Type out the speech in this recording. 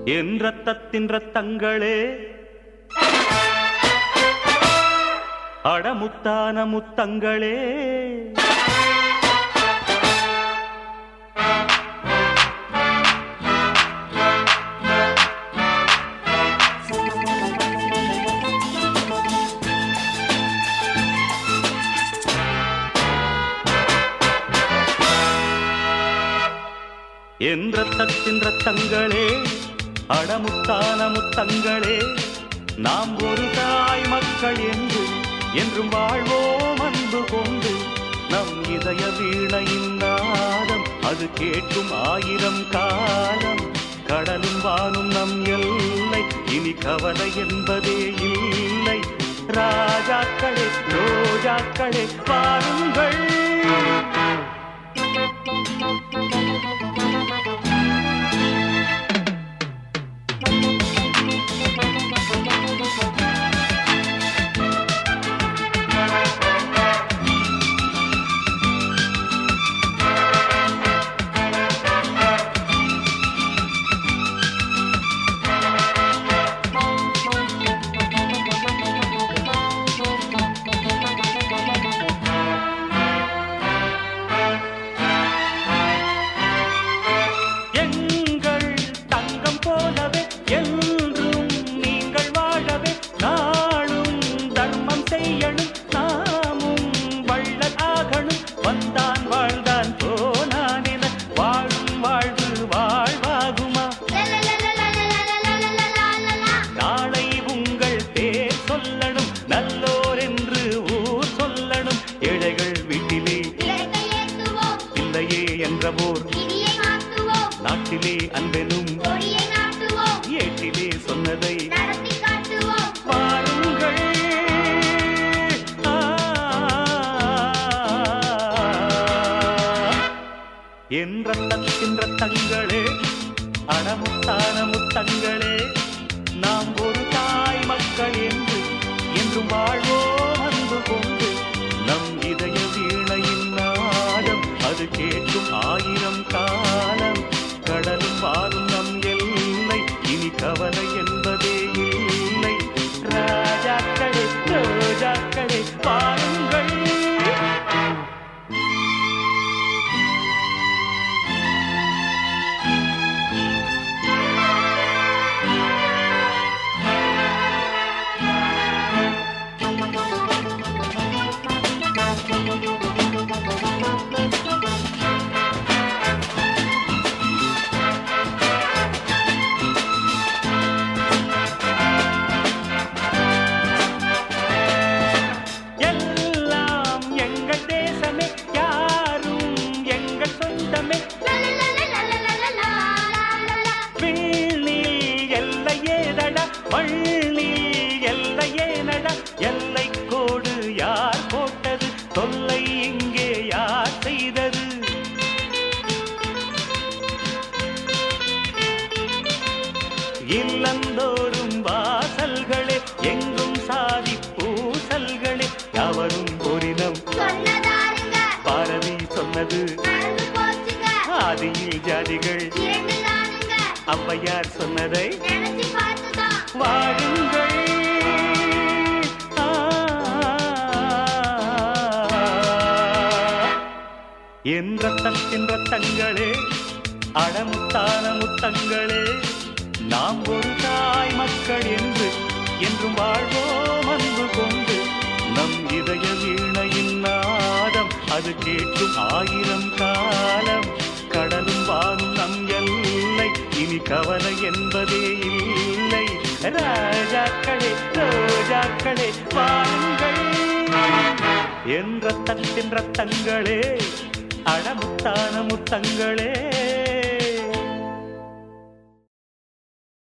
என் ரத்தத்தின் ரத்தங்களே அடமுத்தான முத்தங்களே என் ரத்தத்தின் ரத்தங்களே அடமுத்தான முத்தங்களே நாம் ஒரு தாய் மக்கள் என்று என்றும் வாழ்வோம் அன்பு கொண்டு நம் இதய வீணையின் நாதம் அது கேட்கும் ஆயிரம் காலம் கடலும் வானும் நம் எல்லை இனி கவலை என்பதே இல்லை ராஜாக்களே ரோஜாக்களே பாருங்கள் எங்கள் தங்கம் போலவே என்றும் நீங்கள் வாழவே நாளும் தர்மம் செய்யணும் நாமும் வள்ளல் ஆகணும் வந்தான் வாழ்ந்தான் போனான் என வாழும் வாழ்வு வாழ்வாகுமா நாளை உங்கள் பேர் சொல்லணும் நல்லோர் என்று ஊர் சொல்லணும் ஏழைகள் வீட்டிலே இல்லையே என்றவோர் நாட்டிலே அன்பெனும் ஏட்டிலே சொன்னதை பாருங்கள் ஆ. என் ரத்தத்தின் ரத்தங்களே அடமுத்தான முத்தங்களே நாம் ஒரு தாய் மக்கள் என்று என்றும் வாழ்வோம் அன்பு கொண்டு நம் இதய வீணையின் நாதம் அது கேட்கும் ஆயிரம் காலம் கடலும் வாரும் நம் எல்லை இனி கவலை என்பதே இல்லை ராஜாக்களே ரோஜாக்களே பாருங்கள் எல்லாம் எங்கள் தேசமே யாரும் எங்கள் சொந்தமே விண்ணில் எல்லையேதடா மண்ணில் எல்லையேனடா எல்லை கோடு யார் போட்டது தொல்லை இங்கே யார் செய்தது இல்லந்தோறும் வாசல்களே எங்கும் சாதி பூசல்களே அவரும் ஒரினம் பாரதி சொன்னது ஆதியில் ஜாதிகள் ஔவையார் சொன்னதை வாழுங்கள் ஆ. என் ரத்தத்தின் ரத்தங்களே அடமுத்தான முத்தங்களே நாம் ஒரு தாய் மக்கள் என்று என்றும் வாழ்வோம் அன்பு கொண்டு நம் இதய வீணையின் நாதம் அது கேட்கும் ஆயிரம் காலம் கடலும் வானும் நம் எல்லை இனி கவலை என்பதே இல்லை ராஜாக்களே ரோஜாக்களே வாருங்கள் என் ரத்தத்தின் ரத்தங்களே அடமுத்தான முத்தங்களே